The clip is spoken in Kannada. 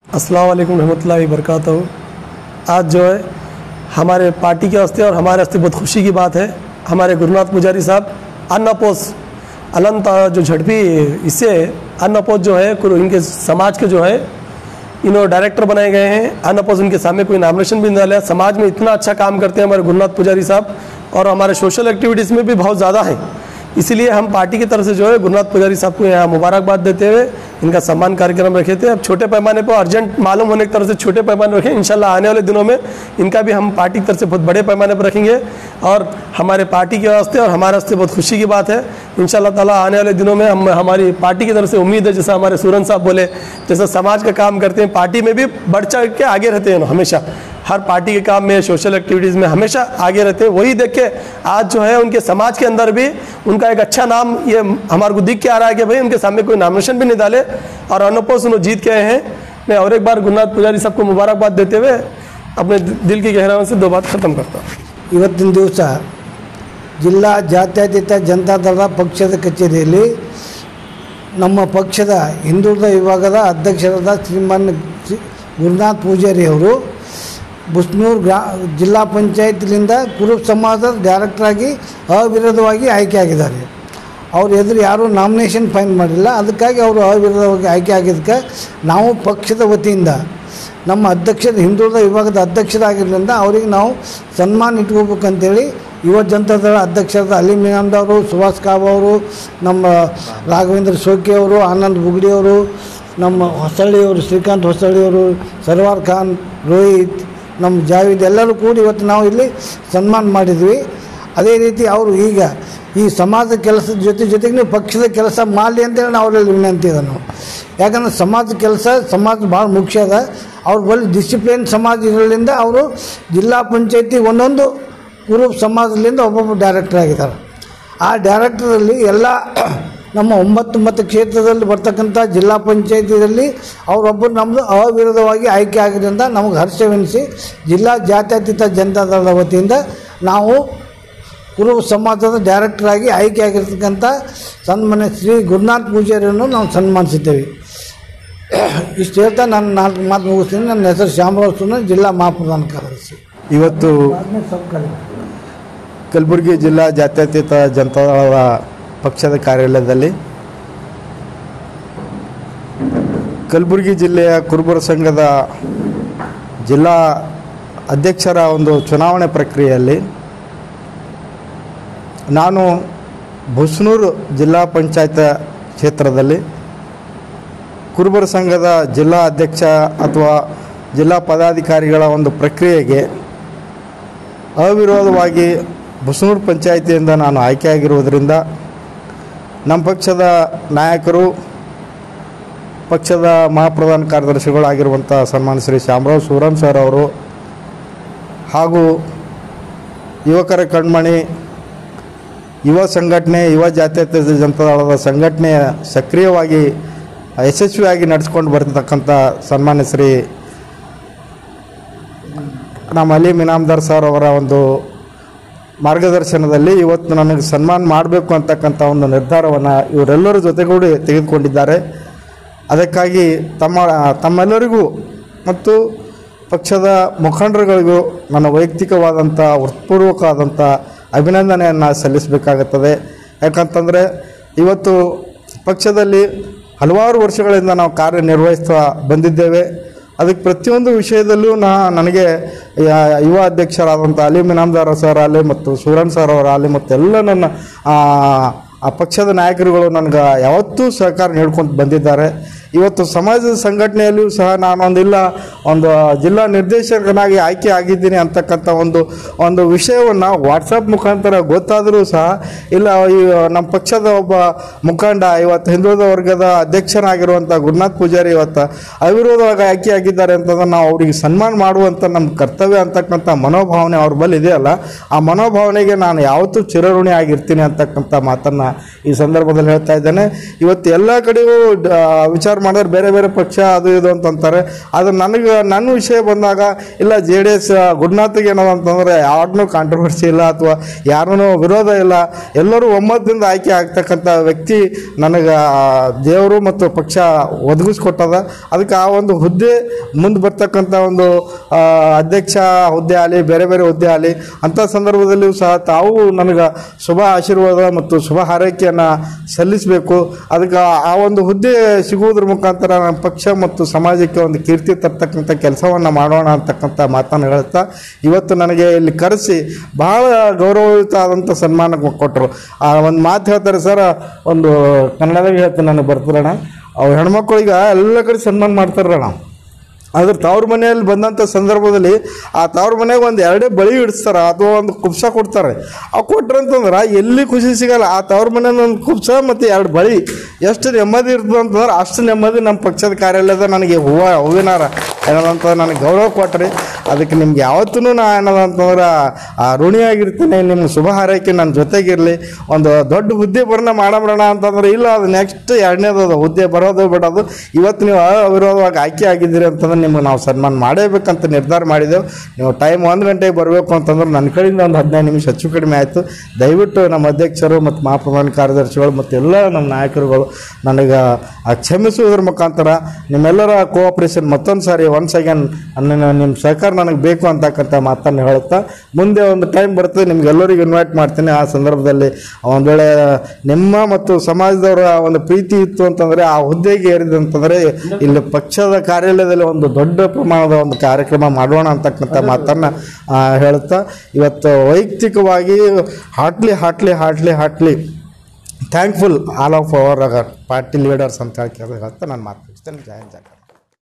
अस्सलाम वालेकुम रहमतुल्लाहि वबरकातुहू आज जो है हमारे पार्टी के वास्ते और हमारे वास्ते बहुत खुशी की बात है हमारे गुरुनाथ पुजारी साहब अन्नपोस अनंत जो झड़पी इससे अन्नपोस जो है कुर- इनके समाज के जो है इन्होंने डायरेक्टर बनाए गए हैं अन्नपोस उनके सामने कोई नामिनेशन भी नहीं डाला है समाज में इतना अच्छा काम करते हैं हमारे गुरुनाथ पुजारी साहब और हमारे सोशल एक्टिविटीज़ में भी बहुत ज़्यादा है इसीलिए हम पार्टी की तरफ से जो है गुरुनाथ पुजारी साहब को यहाँ मुबारकबाद देते हुए इनका सम्मान कार्यक्रम रखे थे अब छोटे पैमाने पर अर्जेंट मालूम होने की तरफ से छोटे पैमाने रखें इंशाल्लाह आने वाले दिनों में इनका भी हम पार्टी की तरफ से बहुत बड़े पैमाने पर रखेंगे और हमारे पार्टी के वास्ते और हमारे वास्ते बहुत खुशी की बात है इंशाल्लाह ताला आने वाले दिनों में हम हमारी पार्टी की तरफ से उम्मीद है जैसा हमारे सूरन साहब बोले जैसा समाज का काम करते हैं पार्टी में भी बढ़ चढ़ के आगे रहते हैं हमेशा हर पार्टी के काम में सोशल एक्टिविटीज़ में हमेशा आगे रहते हैं वही देख के आज जो है उनके समाज के अंदर भी उनका एक अच्छा नाम ये हमारे को दिख के आ रहा है कि भाई उनके सामने कोई नामिनेशन भी नहीं डाले और अनपोज उन्होंने जीत के आए हैं मैं और एक बार गुरुनाथ पुजारी सबको मुबारकबाद देते हुए अपने दिल की गहराइयों से दो बात ख़त्म करता हूँ ಇವತ್ತಿನ ದಿವಸ ಜಿಲ್ಲಾ ಜಾತ್ಯತೀತ ಜನತಾದಳ ಪಕ್ಷದ ಕಚೇರಿಯಲ್ಲಿ ನಮ್ಮ ಪಕ್ಷದ ಹಿಂದುಳಿದ ವಿಭಾಗದ ಅಧ್ಯಕ್ಷರಾದ ಶ್ರೀಮಾನ್ ಶ್ರೀ ಗುರುನಾಥ್ ಪೂಜಾರಿ ಅವರು ಬುಸ್ನೂರು ಗ್ರಾ ಜಿಲ್ಲಾ ಪಂಚಾಯತ್ಲಿಂದ ಕುರುಬ ಸಮಾಜದ ಡೈರೆಕ್ಟ್ರಾಗಿ ಅವಿರೋಧವಾಗಿ ಆಯ್ಕೆಯಾಗಿದ್ದಾರೆ ಅವ್ರ ಎದುರು ಯಾರೂ ನಾಮಿನೇಷನ್ ಫೈನ್ ಮಾಡಿಲ್ಲ ಅದಕ್ಕಾಗಿ ಅವರು ಅವಿರೋಧವಾಗಿ ಆಯ್ಕೆ ಆಗಿದ್ದಕ್ಕೆ ನಾವು ಪಕ್ಷದ ವತಿಯಿಂದ ನಮ್ಮ ಅಧ್ಯಕ್ಷರ ಹಿಂದುಳಿದ ವಿಭಾಗದ ಅಧ್ಯಕ್ಷರಾಗಿರೋದ್ರಿಂದ ಅವರಿಗೆ ನಾವು ಸನ್ಮಾನ ಇಟ್ಕೋಬೇಕಂತೇಳಿ ಯುವ ಜನತಾದಳ ಅಧ್ಯಕ್ಷರಾದ ಅಲೀಂ ಇನಾಮ್ದ್ ಅವರು ಸುಭಾಷ್ ಕಾಬ್ ಅವರು ನಮ್ಮ ರಾಘವೇಂದ್ರ ಸೋಕಿ ಅವರು ಆನಂದ್ ಬುಗ್ಡಿ ಅವರು ನಮ್ಮ ಹೊಸಳ್ಳಿಯವರು ಶ್ರೀಕಾಂತ್ ಹೊಸಳ್ಳಿಯವರು ಸರ್ವಾರ್ ಖಾನ್ ರೋಹಿತ್ ನಮ್ಮ ಜಾವೀದ್ ಎಲ್ಲರೂ ಕೂಡಿ ಇವತ್ತು ನಾವು ಇಲ್ಲಿ ಸನ್ಮಾನ ಮಾಡಿದ್ವಿ ಅದೇ ರೀತಿ ಅವರು ಈಗ ಈ ಸಮಾಜ ಕೆಲಸದ ಜೊತೆ ಜೊತೆಗೆ ನೀವು ಪಕ್ಷದ ಕೆಲಸ ಮಾಡಲಿ ಅಂತೇಳಿ ನಾವು ಅವರಲ್ಲಿ ವಿನಂತಿ ಇದೆ ನಾವು ಯಾಕಂದ್ರೆ ಸಮಾಜ ಕೆಲಸ ಸಮಾಜ ಭಾಳ ಮುಖ್ಯ ಅದ ಅವ್ರ ಬಳಿ ಡಿಸಿಪ್ಲಿನ್ ಸಮಾಜ ಇರೋದ್ರಿಂದ ಅವರು ಜಿಲ್ಲಾ ಪಂಚಾಯತಿ ಒಂದೊಂದು ಕುರುಬ ಸಮಾಜದಿಂದ ಒಬ್ಬೊಬ್ಬ ಡೈರೆಕ್ಟರ್ ಆಗಿದ್ದಾರೆ ಆ ಡೈರೆಕ್ಟರಲ್ಲಿ ಎಲ್ಲ ನಮ್ಮ ಒಂಬತ್ತು ಮತ್ತು ಕ್ಷೇತ್ರದಲ್ಲಿ ಬರ್ತಕ್ಕಂಥ ಜಿಲ್ಲಾ ಪಂಚಾಯತಿಯಲ್ಲಿ ಅವರೊಬ್ಬರು ನಮ್ಮದು ಅವಿರೋಧವಾಗಿ ಆಯ್ಕೆ ಆಗಿದ್ದರಿಂದ ನಮಗೆ ಹರ್ಷವೆನಿಸಿ ಜಿಲ್ಲಾ ಜಾತ್ಯತೀತ ಜನತಾದಳದ ವತಿಯಿಂದ ನಾವು ಕುರುಬ ಸಮಾಜದ ಡೈರೆಕ್ಟರಾಗಿ ಆಯ್ಕೆ ಆಗಿರ್ತಕ್ಕಂಥ ಸನ್ಮಾನ್ಯ ಶ್ರೀ ಗುರುನಾಥ್ ಪೂಜಾರಿಯನ್ನು ನಾವು ಸನ್ಮಾನಿಸಿದ್ದೇವೆ ಇಷ್ಟು ಹೇಳ್ತಾ ನಾನು ನಾಲ್ಕು ಮಾತು ಮುಗಿಸ್ತೀನಿ ನನ್ನ ಹೆಸರು ಶ್ಯಾಮರಾವ್ ಸುನ ಜಿಲ್ಲಾ ಮಹಾಪ್ರಧಾನ ಕಾರ್ಯದರ್ಶಿ ಇವತ್ತು ಕಲಬುರಗಿ ಜಿಲ್ಲಾ ಜಾತ್ಯತೀತ ಜನತಾದಳದ ಪಕ್ಷದ ಕಾರ್ಯಾಲಯದಲ್ಲಿ ಕಲಬುರಗಿ ಜಿಲ್ಲೆಯ ಕುರುಬರ ಸಂಘದ ಜಿಲ್ಲಾ ಅಧ್ಯಕ್ಷರ ಒಂದು ಚುನಾವಣೆ ಪ್ರಕ್ರಿಯೆಯಲ್ಲಿ ನಾನು ಬುಸ್ನೂರು ಜಿಲ್ಲಾ ಪಂಚಾಯತ್ ಕ್ಷೇತ್ರದಲ್ಲಿ ಕುರುಬರ ಸಂಘದ ಜಿಲ್ಲಾ ಅಧ್ಯಕ್ಷ ಅಥವಾ ಜಿಲ್ಲಾ ಪದಾಧಿಕಾರಿಗಳ ಒಂದು ಪ್ರಕ್ರಿಯೆಗೆ ಅವಿರೋಧವಾಗಿ ಬಸನೂರು ಪಂಚಾಯಿತಿಯಿಂದ ನಾನು ಆಯ್ಕೆಯಾಗಿರುವುದರಿಂದ ನಮ್ಮ ಪಕ್ಷದ ನಾಯಕರು ಪಕ್ಷದ ಮಹಾಪ್ರಧಾನ ಕಾರ್ಯದರ್ಶಿಗಳಾಗಿರುವಂಥ ಸನ್ಮಾನ ಶ್ರೀ ಶಾಮರಾವ್ ಸೂರನ್ ಸರ್ ಅವರು ಹಾಗೂ ಯುವಕರ ಕಣ್ಮಣಿ ಯುವ ಸಂಘಟನೆ ಯುವ ಜಾತ್ಯತೀತ ಜನತಾದಳದ ಸಂಘಟನೆಯ ಸಕ್ರಿಯವಾಗಿ ಯಶಸ್ವಿಯಾಗಿ ನಡೆಸ್ಕೊಂಡು ಬರ್ತಿರ್ತಕ್ಕಂಥ ಸನ್ಮಾನ್ಯ ಶ್ರೀ ನಮ್ಮ ಅಲಿ ಇನಾಮ್ದಾರ್ ಸರ್ ಅವರ ಒಂದು ಮಾರ್ಗದರ್ಶನದಲ್ಲಿ ಇವತ್ತು ನನಗೆ ಸನ್ಮಾನ ಮಾಡಬೇಕು ಅಂತಕ್ಕಂಥ ಒಂದು ನಿರ್ಧಾರವನ್ನು ಇವರೆಲ್ಲರ ಜೊತೆಗೂಡಿ ತೆಗೆದುಕೊಂಡಿದ್ದಾರೆ ಅದಕ್ಕಾಗಿ ತಮ್ಮ ತಮ್ಮೆಲ್ಲರಿಗೂ ಮತ್ತು ಪಕ್ಷದ ಮುಖಂಡರುಗಳಿಗೂ ನನ್ನ ವೈಯಕ್ತಿಕವಾದಂಥ ಹೃತ್ಪೂರ್ವಕವಾದಂಥ ಅಭಿನಂದನೆಯನ್ನು ಸಲ್ಲಿಸಬೇಕಾಗುತ್ತದೆ ಯಾಕಂತಂದರೆ ಇವತ್ತು ಪಕ್ಷದಲ್ಲಿ ಹಲವಾರು ವರ್ಷಗಳಿಂದ ನಾವು ಕಾರ್ಯನಿರ್ವಹಿಸ್ತಾ ಬಂದಿದ್ದೇವೆ ಅದಕ್ಕೆ ಪ್ರತಿಯೊಂದು ವಿಷಯದಲ್ಲೂ ನಾ ನನಗೆ ಯಾ- ಯುವ ಅಧ್ಯಕ್ಷರಾದಂಥ ಅಲೀಮ್ ಇನಾಮ್ದಾರ್ ಸರ್ ಆಗಲಿ ಮತ್ತು ಸೂರನ್ ಸರ್ ಅವರಾಗಲಿ ಮತ್ತು ಎಲ್ಲ ನನ್ನ ಆ, ಆ ಪಕ್ಷದ ನಾಯಕರುಗಳು ನನಗೆ ಯಾವತ್ತೂ ಸಹಕಾರ ನೀಡ್ಕೊಂಡು ಬಂದಿದ್ದಾರೆ ಇವತ್ತು ಸಮಾಜದ ಸಂಘಟನೆಯಲ್ಲಿಯೂ ಸಹ ನಾನೊಂದಿಲ್ಲ ಒಂದು ಜಿಲ್ಲಾ ನಿರ್ದೇಶಕನಾಗಿ ಆಯ್ಕೆ ಆಗಿದ್ದೀನಿ ಅಂತಕ್ಕಂಥ ಒಂದು ಒಂದು ವಿಷಯವನ್ನು ವಾಟ್ಸಪ್ ಮುಖಾಂತರ ಗೊತ್ತಾದರೂ ಸಹ ಇಲ್ಲ ಈ ನಮ್ಮ ಪಕ್ಷದ ಒಬ್ಬ ಮುಖಂಡ ಇವತ್ತು ಹಿಂದುಳಿದ ವರ್ಗದ ಅಧ್ಯಕ್ಷನಾಗಿರುವಂಥ ಗುರುನಾಥ್ ಪೂಜಾರಿ ಇವತ್ತು ಅವಿರೋಧವಾಗಿ ಆಯ್ಕೆ ಆಗಿದ್ದಾರೆ ಅಂತಂದ್ರೆ ನಾವು ಅವರಿಗೆ ಸನ್ಮಾನ ಮಾಡುವಂಥ ನಮ್ಮ ಕರ್ತವ್ಯ ಅಂತಕ್ಕಂಥ ಮನೋಭಾವನೆ ಅವ್ರ ಬಳಿ ಇದೆಯಲ್ಲ ಆ ಮನೋಭಾವನೆಗೆ ನಾನು ಯಾವತ್ತೂ ಚಿರಋಣಿ ಆಗಿರ್ತೀನಿ ಅಂತಕ್ಕಂಥ ಮಾತನ್ನು ಈ ಸಂದರ್ಭದಲ್ಲಿ ಹೇಳ್ತಾ ಇದ್ದೇನೆ ಇವತ್ತು ಎಲ್ಲ ಕಡೆಯೂ ಡ- ವಿಚಾರ ವಿಚಾರ ಮಾಡಿದ್ರೆ ಬೇರೆ ಬೇರೆ ಪಕ್ಷ ಅದು ಇದು ಅಂತ ಅಂತಾರೆ ಆದರೆ ನನಗೆ ನನ್ನ ವಿಷಯ ಬಂದಾಗ ಇಲ್ಲ ಜೆ ಡಿ ಎಸ್ ಗುರುನಾಥಿಗೆ ಏನೋ ಅಂತಂದರೆ ಯಾರನ್ನೂ ಕಾಂಟ್ರವರ್ಸಿ ಇಲ್ಲ ಅಥವಾ ಯಾರನ್ನೂ ವಿರೋಧ ಇಲ್ಲ ಎಲ್ಲರೂ ಒಮ್ಮತದಿಂದ ಆಯ್ಕೆ ಆಗ್ತಕ್ಕಂಥ ವ್ಯಕ್ತಿ ನನಗೆ ದೇವರು ಮತ್ತು ಪಕ್ಷ ಒದಗಿಸ್ಕೊಟ್ಟದ ಅದಕ್ಕೆ ಆ ಒಂದು ಹುದ್ದೆ ಮುಂದೆ ಬರ್ತಕ್ಕಂಥ ಒಂದು ಆ, ಅಧ್ಯಕ್ಷ ಹುದ್ದೆ ಆಗಲಿ ಬೇರೆ ಬೇರೆ ಹುದ್ದೆ ಆಗಲಿ ಅಂಥ ಸಂದರ್ಭದಲ್ಲಿಯೂ ಸಹ ತಾವು ನನಗೆ ಶುಭ ಆಶೀರ್ವಾದ ಮತ್ತು ಶುಭ ಹಾರೈಕೆಯನ್ನು ಸಲ್ಲಿಸಬೇಕು ಅದಕ್ಕೆ ಆ ಒಂದು ಹುದ್ದೆ ಸಿಗುವುದ್ರ ಮುಖಾಂತರ ನಮ್ಮ ಪಕ್ಷ ಮತ್ತು ಸಮಾಜಕ್ಕೆ ಒಂದು ಕೀರ್ತಿ ತರ್ತಕ್ಕಂಥ ಕೆಲಸವನ್ನು ಮಾಡೋಣ ಅಂತಕ್ಕಂಥ ಮಾತನ್ನು ಹೇಳ್ತಾ ಇವತ್ತು ನನಗೆ ಇಲ್ಲಿ ಕರೆಸಿ ಬಹಳ ಗೌರವಯುತ ಆದಂಥ ಸನ್ಮಾನ ಕೊಟ್ಟರು ಆ ಒಂದು ಮಾತು ಹೇಳ್ತಾರೆ ಸರ್ ಒಂದು ಕನ್ನಡದಾಗ ಹೇಳ್ತೀನಿ ನನಗೆ ಬರ್ತಾರಣ ಅವ್ರು ಹೆಣ್ಮಕ್ಳಿಗೆ ಎಲ್ಲ ಕಡೆ ಸನ್ಮಾನ ಮಾಡ್ತಾರಣ್ಣ ಆದ್ರೆ ತವ್ರ ಮನೆಯಲ್ಲಿ ಬಂದಂಥ ಸಂದರ್ಭದಲ್ಲಿ ಆ ತವ್ರ ಮನೆಗೆ ಒಂದು ಎರಡೇ ಬಳಿ ಇಡಿಸ್ತಾರೆ ಅಥವಾ ಒಂದು ಕುಬ್ಸ ಕೊಡ್ತಾರೆ ಆ ಕೊಟ್ರಂತಂದ್ರೆ ಎಲ್ಲಿ ಖುಷಿ ಸಿಗಲ್ಲ ಆ ತವ್ರ ಮನೇಲಿ ಒಂದು ಕುಬ್ಸ ಮತ್ತು ಎರಡು ಬಳಿ ಎಷ್ಟು ನೆಮ್ಮದಿ ಇರ್ತದೆ ಅಂತಂದ್ರೆ ಅಷ್ಟು ನೆಮ್ಮದಿ ನಮ್ಮ ಪಕ್ಷದ ಕಾರ್ಯಾಲಯದ ನನಗೆ ಹೂವು ಹೂವಿನಾರ ಏನದಂತ ನನಗೆ ಗೌರವ ಕೊಟ್ರಿ ಅದಕ್ಕೆ ನಿಮ್ಗೆ ಯಾವತ್ತೂ ನಾ ಏನದಂತಂದ್ರೆ ಆ ಋಣಿಯಾಗಿರ್ತೀನಿ ನಿಮ್ಮ ಶುಭ ಹಾರೈಕೆ ನನ್ನ ಜೊತೆಗಿರಲಿ ಒಂದು ದೊಡ್ಡ ಹುದ್ದೆ ಬರ್ನ ಮಾಡಬಿಡೋಣ ಅಂತಂದ್ರೆ ಇಲ್ಲ ಅದು ನೆಕ್ಸ್ಟ್ ಎರಡನೇದು ಅದು ಹುದ್ದೆ ಬರೋದು ಬಿಡೋದು ಇವತ್ತು ನೀವು ಅವಿರೋಧವಾಗಿ ಆಯ್ಕೆ ಆಗಿದ್ದೀರಿ ಅಂತಂದ್ರೆ ನಿಮ್ಗೆ ನಾವು ಸನ್ಮಾನ ಮಾಡೇಬೇಕಂತ ನಿರ್ಧಾರ ಮಾಡಿದೆವು ನೀವು ಟೈಮ್ ಒಂದು ಗಂಟೆಗೆ ಬರಬೇಕು ಅಂತಂದ್ರೆ ನನ್ನ ಕಡೆಯಿಂದ ಒಂದು ಹದಿನೈದು ನಿಮಿಷ ಹೆಚ್ಚು ಕಡಿಮೆ ಆಯಿತು ದಯವಿಟ್ಟು ನಮ್ಮ ಅಧ್ಯಕ್ಷರು ಮತ್ತು ಮಹಾಪ್ರಧಾನ ಕಾರ್ಯದರ್ಶಿಗಳು ಮತ್ತು ಎಲ್ಲ ನಮ್ಮ ನಾಯಕರುಗಳು ನನಗೆ ಆ ಕ್ಷಮಿಸುವುದ್ರ ಮುಖಾಂತರ ನಿಮ್ಮೆಲ್ಲರ ಕೋಆಪ್ರೇಷನ್ ಮತ್ತೊಂದು ಸಾರಿ ಒನ್ಸ್ ಅಗೇನ್ ನಿಮ್ಮ ಸಹಕಾರ ನನಗೆ ಬೇಕು ಅಂತಕ್ಕಂಥ ಮಾತನ್ನು ಹೇಳುತ್ತಾ ಮುಂದೆ ಒಂದು ಟೈಮ್ ಬರ್ತದೆ ನಿಮ್ಗೆಲ್ಲರಿಗೂ ಇನ್ವೈಟ್ ಮಾಡ್ತೀನಿ ಆ ಸಂದರ್ಭದಲ್ಲಿ ಒಂದು ವೇಳೆ ನಿಮ್ಮ ಮತ್ತು ಸಮಾಜದವರ ಒಂದು ಪ್ರೀತಿ ಇತ್ತು ಅಂತಂದರೆ ಆ ಹುದ್ದೆಗೆ ಏರಿದಂತಂದರೆ ಇಲ್ಲಿ ಪಕ್ಷದ ಕಾರ್ಯಾಲಯದಲ್ಲಿ ಒಂದು ದೊಡ್ಡ ಪ್ರಮಾಣದ ಒಂದು ಕಾರ್ಯಕ್ರಮ ಮಾಡೋಣ ಅಂತಕ್ಕಂಥ ಮಾತನ್ನು ಆ, ಹೇಳುತ್ತಾ ಇವತ್ತು ವೈಯಕ್ತಿಕವಾಗಿ heartily heartily heartily heartily thankful all of our party leaders ಅಂತ ಹೇಳಿ ಹೇಳ್ತಾ ನಾನು ಮಾತು ಮುಗಿಸ್ತೇನೆ ಜಯ ಹಿಂದ್ ಜಯ ಕರ್ನಾಟಕ.